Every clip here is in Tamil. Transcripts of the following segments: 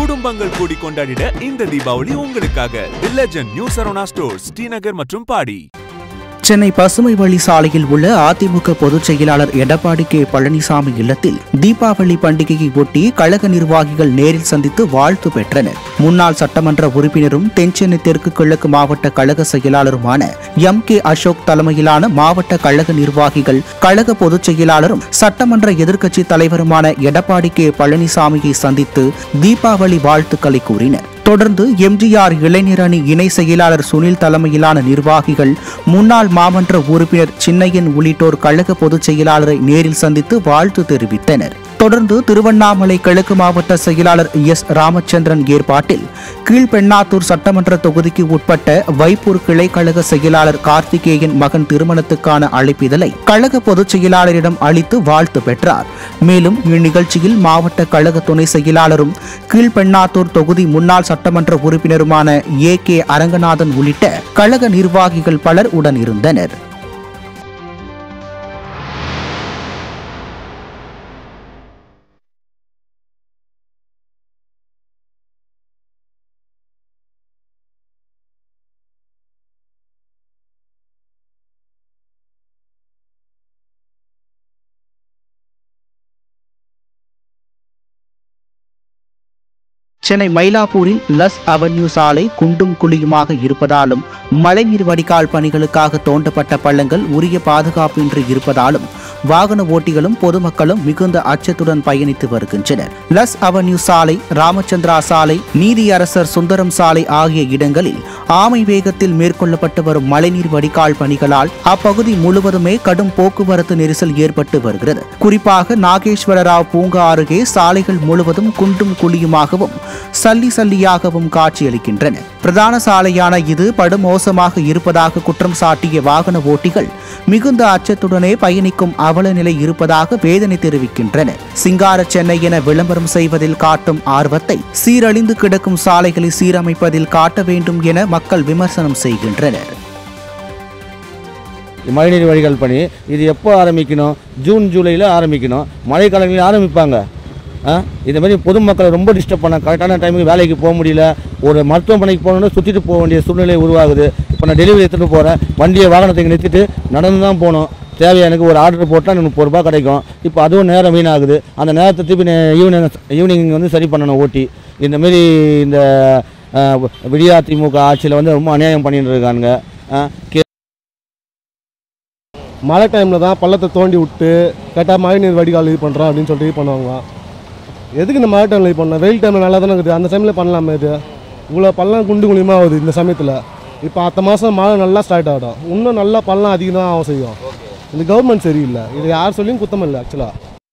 குடும்பங்கள் கூடி கொண்டாடிட இந்த தீபாவளி உங்களுக்காக the legend new Saravana stores Srinagar மற்றும் பாடி சென்னை பசுமை வழி சாலையில் உள்ள அதிமுக பொதுச் செயலாளர் எடப்பாடி கே பழனிசாமி இல்லத்தில் தீபாவளி பண்டிகையை ஒட்டி கழக நிர்வாகிகள் நேரில் சந்தித்து வாழ்த்து பெற்றனர் முன்னாள் சட்டமன்ற உறுப்பினரும் தென்சென்னை தெற்கு கிழக்கு மாவட்ட கழக செயலாளருமான எம் கே அசோக் தலைமையிலான மாவட்ட கழக நிர்வாகிகள் கழக பொதுச் செயலாளரும் சட்டமன்ற எதிர்க்கட்சி தலைவருமான எடப்பாடி கே பழனிசாமியை சந்தித்து தீபாவளி வாழ்த்துக்களை கூறினர் தொடர்ந்து எம்ஜிஆர் இளைஞர் அணி இணை செயலாளர் சுனில் தலைமையிலான நிர்வாகிகள் முன்னாள் மாமன்ற உறுப்பினர் சின்னையன் உள்ளிட்டோர் கழக பொதுச் செயலாளரை நேரில் சந்தித்து வாழ்த்து தெரிவித்தனர் தொடர்ந்து திருவண்ணாமலை கிழக்கு மாவட்ட செயலாளர் எஸ் ராமச்சந்திரன் ஏற்பாட்டில் கீழ்பெண்ணாத்தூர் சட்டமன்ற தொகுதிக்கு உட்பட்ட வைப்பூர் கிளை கழக செயலாளர் கார்த்திகேயன் மகன் திருமணத்துக்கான அழைப்பிதழை கழக பொதுச் செயலாளரிடம் அளித்து வாழ்த்து பெற்றார் மேலும் இந்நிகழ்ச்சியில் மாவட்ட கழக துணை செயலாளரும் கீழ்பெண்ணாத்தூர் தொகுதி முன்னாள் சட்டமன்ற உறுப்பினருமான ஏ கே அரங்கநாதன் உள்ளிட்ட கழக நிர்வாகிகள் பலர் உடனிருந்தனர் சென்னை மயிலாப்பூரில் லஸ் அவென்யூ சாலை குண்டும் குழியுமாக இருப்பதாலும் மழைநீர் வடிகால் பணிகளுக்காக தோண்டப்பட்ட பள்ளங்கள் உரிய பாதுகாப்பின்றி இருப்பதாலும் வாகன ஓட்டிகளும் பொதுமக்களும் மிகுந்த அச்சத்துடன் பயணித்து வருகின்றனர் லஸ் அவென்யூ சாலை ராமச்சந்திரா சாலை நீதியரசர் சுந்தரம் சாலை ஆகிய இடங்களில் ஆமை வேகத்தில் மேற்கொள்ளப்பட்டு வரும் மழைநீர் வடிகால் பணிகளால் அப்பகுதி முழுவதுமே கடும் போக்குவரத்து நெரிசல் ஏற்பட்டு வருகிறது குறிப்பாக நாகேஸ்வர ராவ் பூங்கா அருகே சாலைகள் முழுவதும் குண்டும் குழியுமாகவும் சல்லி சல்லியாகவும் காட்சியளிக்கின்றன பிரதான சாலையான இது படுமோசமாக இருப்பதாக குற்றம் சாட்டிய வாகன ஓட்டிகள் மிகுந்த அச்சத்துடனே பயணிக்கும் அவல நிலை இருப்பதாக வேதனை தெரிவிக்கின்றனர் சிங்கார சென்னை என விளம்பரம் செய்வதில் காட்டும் ஆர்வத்தை சீரழிந்து கிடக்கும் சாலைகளை சீரமைப்பதில் காட்ட வேண்டும் என மக்கள் விமர்சனம் செய்கின்றனர் மழைநீர் வடிகால் பணி இது எப்போ ஆரம்பிக்கணும் ஜூன் ஜூலையில் ஆரம்பிக்கணும் மழைக்காலங்களில் ஆரம்பிப்பாங்க ஆ இந்த மாதிரி பொதுமக்களை ரொம்ப டிஸ்டர்ப் பண்ண கரெக்டான டைமுக்கு வேலைக்கு போக முடியல ஒரு மருத்துவமனைக்கு போகணுன்னா சுற்றிட்டு போக வேண்டிய சூழ்நிலை உருவாகுது இப்போ நான் டெலிவரி எடுத்துகிட்டு போகிறேன் வண்டியை வாகனத்தை இங்கே நிறுத்திட்டு நடந்து தான் போகணும் தேவையா எனக்கு ஒரு ஆர்டர் போட்டால் எனக்கு முப்பது ரூபா கிடைக்கும் இப்போ அதுவும் நேரம் வீணாகுது அந்த நேரத்தை திருப்பி ஈவினிங் ஈவினிங் வந்து சரி பண்ணணும் ஓட்டி இந்த மாதிரி இந்த ஆ, விடியா திமுக ஆட்சியில் வந்து ரொம்ப அநியாயம் பண்ணிட்டு இருக்காங்க ஆ, கே மழை டைமில் தான் பள்ளத்தை தோண்டி விட்டு கரெக்டாக மழை நீர் வடிகால் இது பண்ணுறோம் அப்படின்னு சொல்லிட்டு இது பண்ணுவாங்க எதுக்கு இந்த மழை டைமில் இது பண்ணோம் வெயில் டைமில் நல்லா தானே இருக்குது அந்த டைமில் பண்ணலாமே இது இவ்வளோ பள்ளம் குண்டு குழியமாக ஆகுது இந்த சமயத்தில் இப்போ அடுத்த மாதம் மழை நல்லா ஸ்டார்ட் ஆகிடும் இன்னும் நல்லா பள்ளம் அதிகம் தான் ஆகும் செய்யும் இந்த கவர்மெண்ட் சரியில்லை இது யார் சொல்லியும் குத்தம் இல்லை ஆக்சுவலாக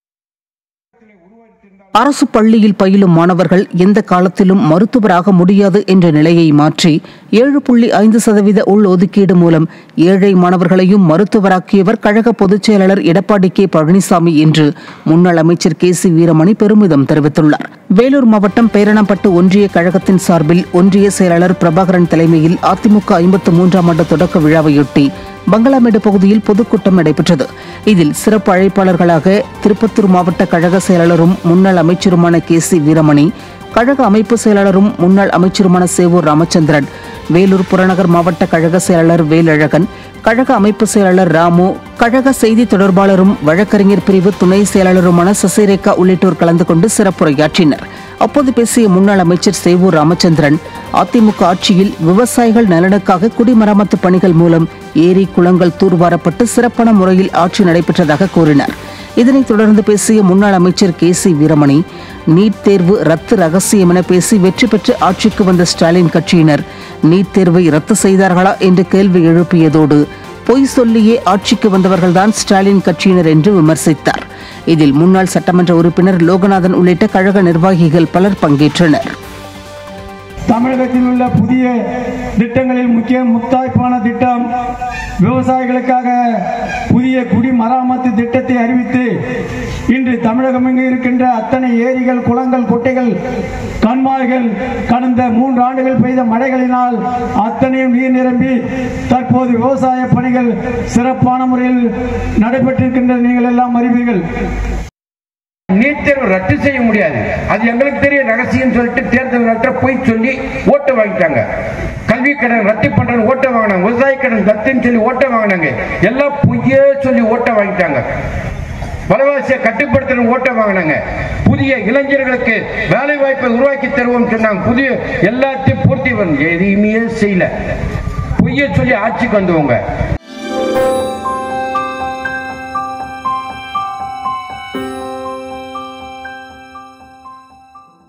அரசு பள்ளியில் பயிலும் மாணவர்கள் எந்த காலத்திலும் மருத்துவராக முடியாது என்ற நிலையை மாற்றி ஏழு புள்ளி ஐந்து சதவீத உள்ஒதுக்கீடு மூலம் ஏழை மாணவர்களையும் மருத்துவராக்கியவர் கழக பொதுச் செயலாளர் எடப்பாடி கே பழனிசாமி என்று முன்னாள் அமைச்சர் கே சி வீரமணி பெருமிதம் தெரிவித்துள்ளார் வேலூர் மாவட்டம் பேரணப்பட்டு ஒன்றிய கழகத்தின் சார்பில் ஒன்றிய செயலாளர் பிரபாகரன் தலைமையில் அதிமுக ஐம்பத்து மூன்றாம் ஆண்டு தொடக்க விழாவையொட்டி பங்களாமேடு பகுதியில் பொதுக்கூட்டம் நடைபெற்றது இதில் சிறப்பு அழைப்பாளர்களாக திருப்பத்தூர் மாவட்ட கழக செயலாளரும் முன்னாள் அமைச்சருமான கே சி வீரமணி கழக அமைப்பு செயலாளரும் முன்னாள் அமைச்சருமான சேவூர் ராமச்சந்திரன் வேலூர் புறநகர் மாவட்ட கழக செயலாளர் வேலழகன் கழக அமைப்பு செயலாளர் ராமு கழக செய்தி தொடர்பாளரும் வழக்கறிஞர் பிரிவு துணை செயலாளருமான சசிரேகா உள்ளிட்டோர் கலந்து கொண்டு சிறப்புரையாற்றினர் அப்போது பேசிய முன்னாள் அமைச்சர் சேவூர் ராமச்சந்திரன் அதிமுக ஆட்சியில் விவசாயிகள் நலனுக்காக குடிமராமத்து பணிகள் மூலம் ஏரி குளங்கள் தூர்வாரப்பட்டு சிறப்பான முறையில் ஆட்சி நடைபெற்றதாக கூறினார் இதனைத் தொடர்ந்து பேசிய முன்னாள் அமைச்சர் கே சி வீரமணி நீட் தேர்வு ரத்து ரகசியம் என பேசி வெற்றி பெற்று ஆட்சிக்கு வந்த ஸ்டாலின் கட்சியினர் நீட் தேர்வை ரத்து செய்தார்களா என்று கேள்வி எழுப்பியதோடு பொய் சொல்லியே ஆட்சிக்கு வந்தவர்கள்தான் ஸ்டாலின் கட்சியினர் என்று விமர்சித்தார் இதில் முன்னாள் சட்டமன்ற உறுப்பினர் லோகநாதன் உள்ளிட்ட கழக நிர்வாகிகள் பலர் பங்கேற்றனர் தமிழகத்தில் உள்ள புதிய திட்டங்களில் முக்கிய முத்தாய்ப்பான திட்டம் விவசாயிகளுக்காக புதிய குடிமராமத்து திட்டத்தை அறிவித்து இன்று தமிழகம் எங்கு இருக்கின்ற அத்தனை ஏரிகள் குளங்கள் குட்டைகள் கண்மாய்கள் கடந்த மூன்று ஆண்டுகள் பெய்த மழைகளினால் அத்தனையும் நீர் நிரம்பி தற்போது விவசாய பணிகள் சிறப்பான முறையில் நடைபெற்றிருக்கின்ற நீங்கள் எல்லாம் அறிவீர்கள் நீட் தேர்வு ரத்து செய்ய முடியாது அது எங்களுக்கு தெரிய ரகசியம் சொல்லிட்டு தேர்தல் நேரத்தில் போய் சொல்லி ஓட்டு வாங்கிட்டாங்க கல்வி கடன் ரத்து பண்றேன்னு ஓட்டை வாங்கினாங்க விவசாய கடன் ரத்துன்னு சொல்லி ஓட்டை வாங்கினாங்க எல்லாம் பொய்யே சொல்லி ஓட்டை வாங்கிட்டாங்க விலைவாசியை கட்டுப்படுத்தணும் ஓட்டை வாங்கினாங்க புதிய இளைஞர்களுக்கு வேலை வாய்ப்பை உருவாக்கி தருவோம் சொன்னாங்க புதிய எல்லாத்தையும் பூர்த்தி பண்ண எதையுமே செய்யல பொய்யை சொல்லி ஆட்சிக்கு வந்தவங்க